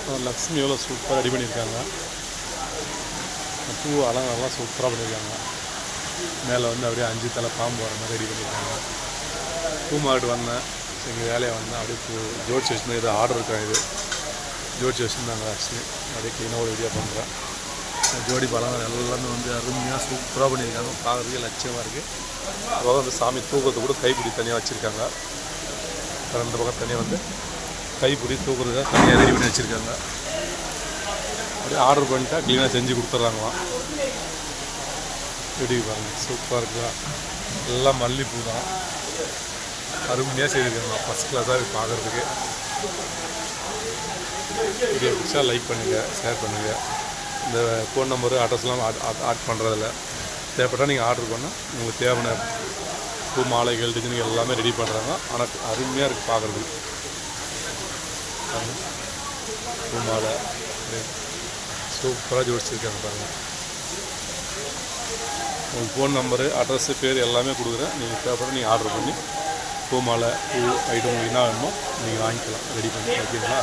லக்ஷ்மி எவ்வளோ சூப்பராக ரெடி பண்ணியிருக்காங்க பூ அலங்காரம்லாம் சூப்பராக பண்ணியிருக்காங்க மேலே வந்து அப்படியே அஞ்சு தலை பாம்பு வர மாதிரி ரெடி பண்ணியிருக்காங்க பூ மார்க்கெட் வந்தேன் எங்கள் வேலையை வந்தேன் அப்படியே பூ ஜோடிச்சு வச்சுருந்தேன் இது ஆர்டர் இருக்கா இது ஜோடிச்சு வச்சுருந்தாங்க ஆக்சுவலி அப்படியே க்ளீனாக ஒரு வீடியோ பண்ணுறேன் ஜோடி பழம் எல்லாமே வந்து அருமையாக சூப்பராக பண்ணியிருக்காங்க பார்க்குறதுக்கே லட்சியமாக இருக்குது அதாவது வந்து சாமி தூக்கத்தை கூட கைப்பிடி தனியாக வச்சுருக்காங்க ரெண்டு பக்கம் தனியாக வந்து கைப்பிடி தூக்குறதுக்காக தனியாக ரெடி பண்ணி வச்சுருக்காங்க அப்படியே ஆர்டர் பண்ணிட்டா க்ளீனாக செஞ்சு கொடுத்துட்றாங்களாம் எப்படி பாருங்க சூப்பராக இருக்குதா எல்லாம் மல்லிப்பூ தான் அருமையாக செய்திருக்காங்க ஃபஸ்ட் கிளாஸாக இருக்குது பார்க்குறதுக்கு வீடியோ பிடிச்சா லைக் பண்ணுங்கள் ஷேர் பண்ணுங்கள் இந்த ஃபோன் நம்பரு அட்ரஸ்லாம் ஆட் ஆட் ஆட் பண்ணுறதில்ல தேவைப்பட்டால் நீங்கள் ஆர்டர் பண்ணால் உங்களுக்கு தேவையான பூ மாலைகள் டிசைன் எல்லாமே ரெடி பண்ணுறாங்க ஆனால் அருமையாக இருக்குது பார்க்குறதுக்கு பாருங்க. பூ மாலை சூப்பராக ஜோடிச்சிருக்காங்க பாருங்கள் உங்களுக்கு ஃபோன் நம்பரு அட்ரஸ்ஸு பேர் எல்லாமே கொடுக்குறேன் நீங்கள் தேவைப்பட நீங்கள் ஆர்டர் பண்ணி பூ மாலை பூ ஐட்டம் உங்களுக்கு என்ன வேணுமோ நீங்கள் வாங்கிக்கலாம் ரெடி பண்ணி ஓகேங்களா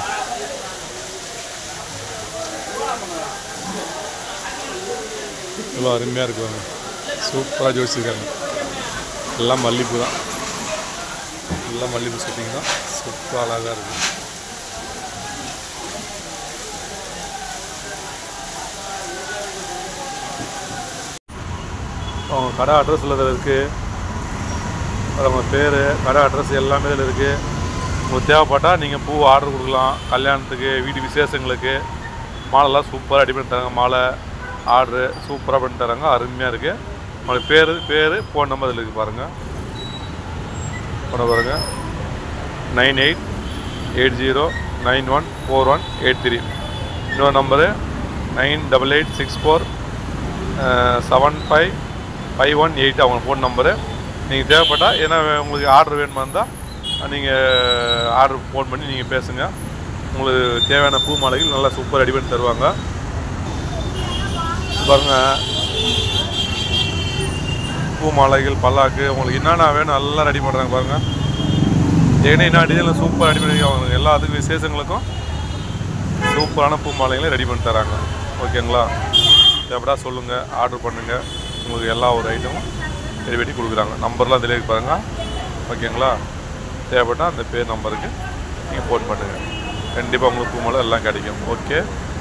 இவ்வளோ அருமையாக இருக்குவாங்க சூப்பராக ஜோடிச்சிருக்காங்க எல்லாம் மல்லிப்பூ தான் எல்லாம் மல்லிப்பூ செட்டிங் தான் சூப்பராக அழகாக இருக்குது அவங்க கடை அட்ரஸில் இதில் இருக்குது அவங்க பேர் கடை அட்ரஸ் எல்லாமே இதில் இருக்குது உங்களுக்கு தேவைப்பட்டால் நீங்கள் பூ ஆர்டர் கொடுக்கலாம் கல்யாணத்துக்கு வீட்டு விசேஷங்களுக்கு மாலைலாம் சூப்பராக ரெடி பண்ணி தராங்க மாலை ஆர்டரு சூப்பராக பண்ணி தராங்க அருமையாக இருக்குது உங்களுக்கு பேர் பேர் ஃபோன் நம்பர் இதில் இருக்குது பாருங்கள் ஃபோனை பாருங்கள் nine eight eight zero nine one four one eight three இன்னொரு number nine double eight six four seven five five one eight அவங்க ஃபோன் நம்பரு நீங்கள் தேவைப்பட்டால் ஏன்னா உங்களுக்கு ஆர்டர் வேணுமா இருந்தால் நீங்கள் ஆர்டர் ஃபோன் பண்ணி நீங்கள் பேசுங்க உங்களுக்கு தேவையான பூ மாலைகள் நல்லா சூப்பர் ரெடி பண்ணி தருவாங்க பாருங்க பூ மாலைகள் பல்லாக்கு உங்களுக்கு என்னென்ன வேணும் எல்லாம் ரெடி பண்ணுறாங்க பாருங்கள் ஏன்னா என்ன டிசைனில் சூப்பர் ரெடி பண்ணி அவங்க எல்லா அதுக்கு விசேஷங்களுக்கும் சூப்பரான பூ மாலைகளை ரெடி பண்ணி தராங்க ஓகேங்களா தேவைப்பட்டா சொல்லுங்கள் ஆர்டர் பண்ணுங்கள் உங்களுக்கு எல்லா ஒரு ஐட்டமும் ரெடி பண்ணி கொடுக்குறாங்க நம்பர்லாம் தெளிவு பாருங்கள் ஓகேங்களா தேவைப்பட்டால் அந்த பேர் நம்பருக்கு நீங்கள் ஃபோன் பண்ணுங்கள் கண்டிப்பாக உங்களுக்கு பூ மாலை எல்லாம் கிடைக்கும் ஓகே